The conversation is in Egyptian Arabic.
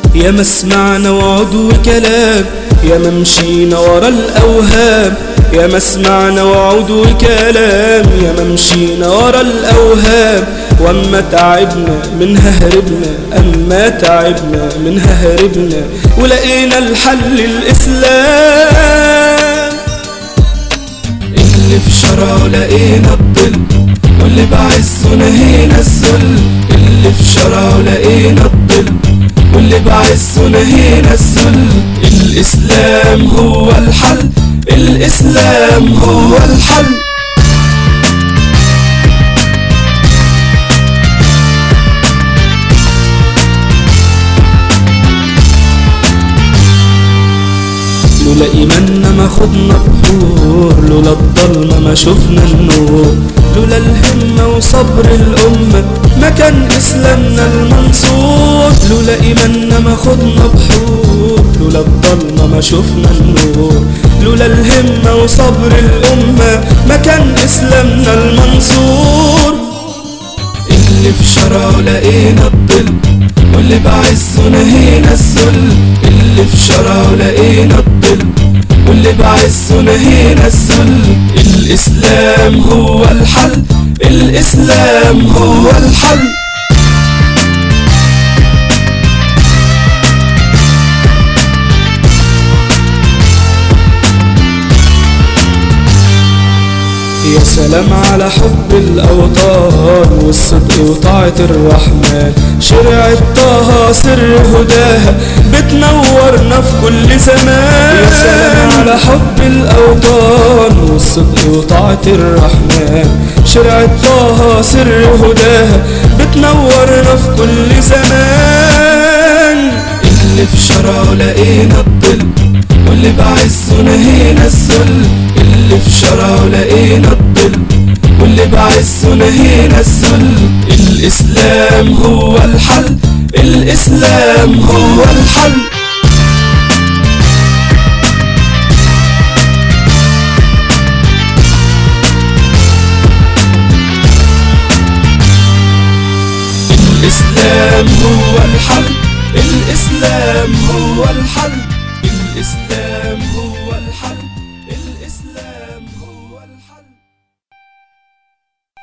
يا ما سمعنا وعد وكلام يا ما مشينا ورا الأوهام يا ما سمعنا وعود وكلام يا ما مشينا ورا الأوهام واما تعبنا منها هربنا اما تعبنا منها هربنا ولقينا الحل الاسلام اللي في شرعه لقينا الظل واللي بعزه نهينا الذل اللي في شرعه لقينا الظل واللي بعزه نهينا الذل الاسلام هو الحل الاسلام هو الحل لولا إيماننا ما خدنا بحور لولا الضلمة ما شفنا النور لولا الهمة وصبر الأمة ما كان إسلامنا المنصور لولا إيماننا ما خدنا بحور لولا الضلمة ما شفنا النور لولا الهمة وصبر الأمة ما كان إسلامنا المنصور اللي في شرعه لقينا الظل واللي بعزه نهينا الذل اللي في شرعه لقينا الظل واللي بعزه نهينا الذل الإسلام هو الحل الإسلام هو الحل يا سلام على حب الأوطان والصدق وطاعة الرحمن شرعة طه سر هداها بتنورنا في كل زمان يا سلام على حب الأوطان والصدق وطاعة الرحمن شرعة طه سر هداها بتنورنا في كل زمان اللي في شرعه لقينا الظل واللي بعزه نهينا الذل اللي في شرعه لقينا الظل واللي بعزه نهينا الذل الإسلام هو الحل الإسلام هو الحل الإسلام هو الحل الإسلام هو الحل الإسلام